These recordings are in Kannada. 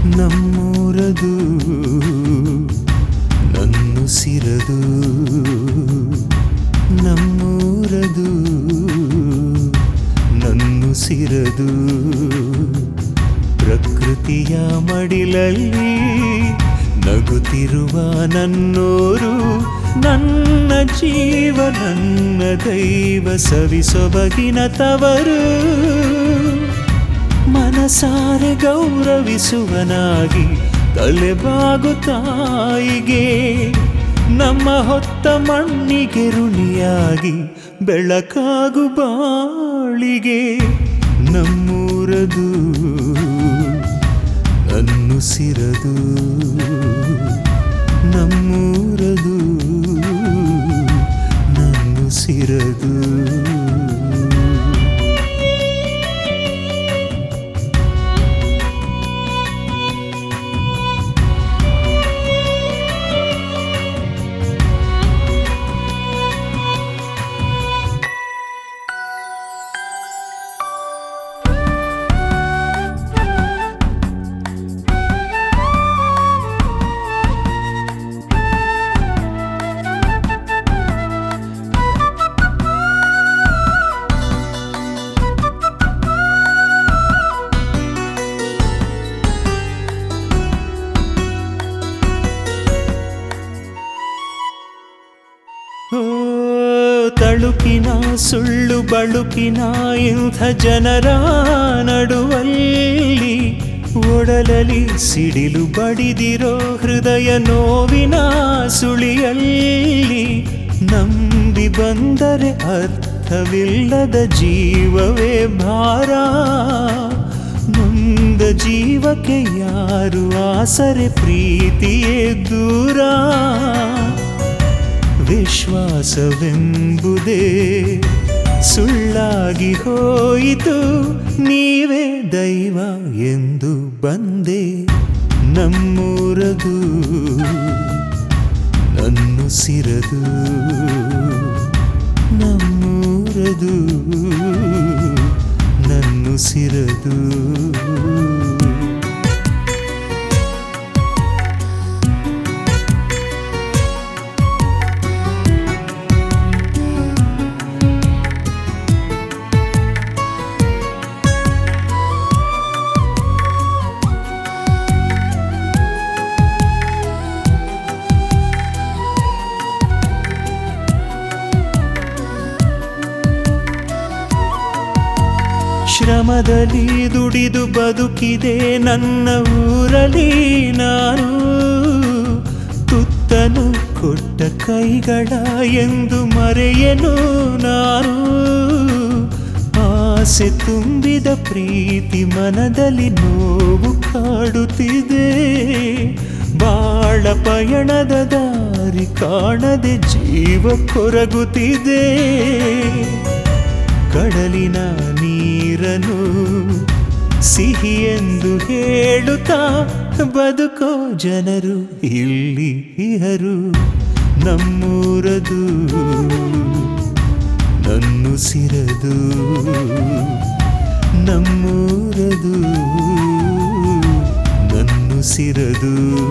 ನಮ್ಮೂರದು ನನ್ನುಸಿರದು ನಮ್ಮೂರದು ನನ್ನುಸಿರದು ಪ್ರಕೃತಿಯ ಮಡಿಲಲ್ಲಿ ನಗುತ್ತಿರುವ ನನ್ನೋರು ನನ್ನ ಜೀವ ನನ್ನ ದೈವ ಸವಿ ಸೊಬಗಿನ ತವರು ಮನಸಾರೆ ಗೌರವಿಸುವನಾಗಿ ತಲೆಬಾಗು ತಾಯಿಗೆ ನಮ್ಮ ಹೊತ್ತ ಮಣ್ಣಿಗೆ ಋಣಿಯಾಗಿ ಬೆಳಕಾಗು ಬಾಳಿಗೆ ನಮ್ಮೂರದು ಅನ್ನುಸಿರದು ನಮ್ಮೂರದು ನನ್ನುಸಿರದು ಓ ತಳುಕಿನ ಸುಳ್ಳು ಬಳುಕಿನ ಇಂಥ ಜನರ ನಡುವಲ್ಲಿ ಒಡಲಲಿ ಸಿಡಿಲು ಬಡಿದಿರೋ ಹೃದಯ ನೋವಿನ ಸುಳಿಯಲ್ಲಿ ನಂಬಿ ಬಂದರೆ ಅರ್ಥವಿಲ್ಲದ ಜೀವವೇ ಭಾರ ನೊಂದ ಜೀವಕ್ಕೆ ಯಾರು ಆಸರೆ ಪ್ರೀತಿಯೇ ದೂರ ವಿಶ್ವಾಸವೆಂಬುದೇ ಸುಳ್ಳಾಗಿ ಹೋಯಿತು ನೀವೇ ದೈವ ಎಂದು ಬಂದೆ ನಮ್ಮೂರದು ನನ್ನುಸಿರದು ನಮ್ಮೂರದು ನನ್ನುಸಿರದು ಶ್ರಮದಲ್ಲಿ ದುಡಿದು ಬದುಕಿದೆ ನನ್ನ ಊರಲ್ಲಿ ನಾನು ತುತ್ತನು ಕೊಟ್ಟ ಕೈಗಳ ಎಂದು ಮರೆಯನು ನಾನು ಆಸೆ ತುಂಬಿದ ಪ್ರೀತಿ ಮನದಲ್ಲಿ ನೋವು ಕಾಡುತ್ತಿದೆ ಬಾಳ ಪಯಣದ ದಾರಿ ಕಾಣದೆ ಜೀವ ಕೊರಗುತ್ತಿದೆ ಕಡಲಿನ ನೀರನು ಸಿಹಿ ಎಂದು ಹೇಳುತ್ತಾ ಬದುಕೋ ಜನರು ಇಲ್ಲಿ ಇಹರು ನಮ್ಮೂರದು ನನ್ನುಸಿರದು ನಮ್ಮೂರದು ನನ್ನುಸಿರದು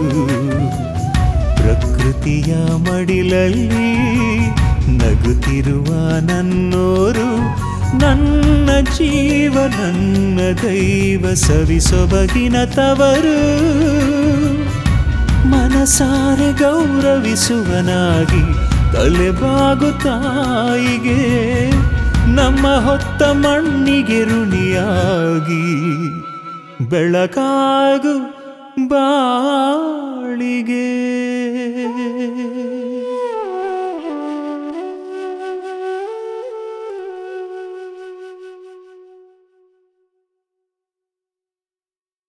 ಪ್ರಕೃತಿಯ ಮಡಿಲಲ್ಲಿ ನಗುತ್ತಿರುವ ನನ್ನೋರು ನನ್ನ ಜೀವ ನನ್ನ ದೈವ ಸವಿ ಸೊಬಗಿನ ತವರು ಮನಸಾರೆ ಗೌರವಿಸುವನಾಗಿ ತಲೆಬಾಗು ತಾಯಿಗೆ ನಮ್ಮ ಹೊತ್ತ ಮಣ್ಣಿಗೆ ಋಣಿಯಾಗಿ ಬೆಳಕಾಗು ಬಾಳಿಗೆ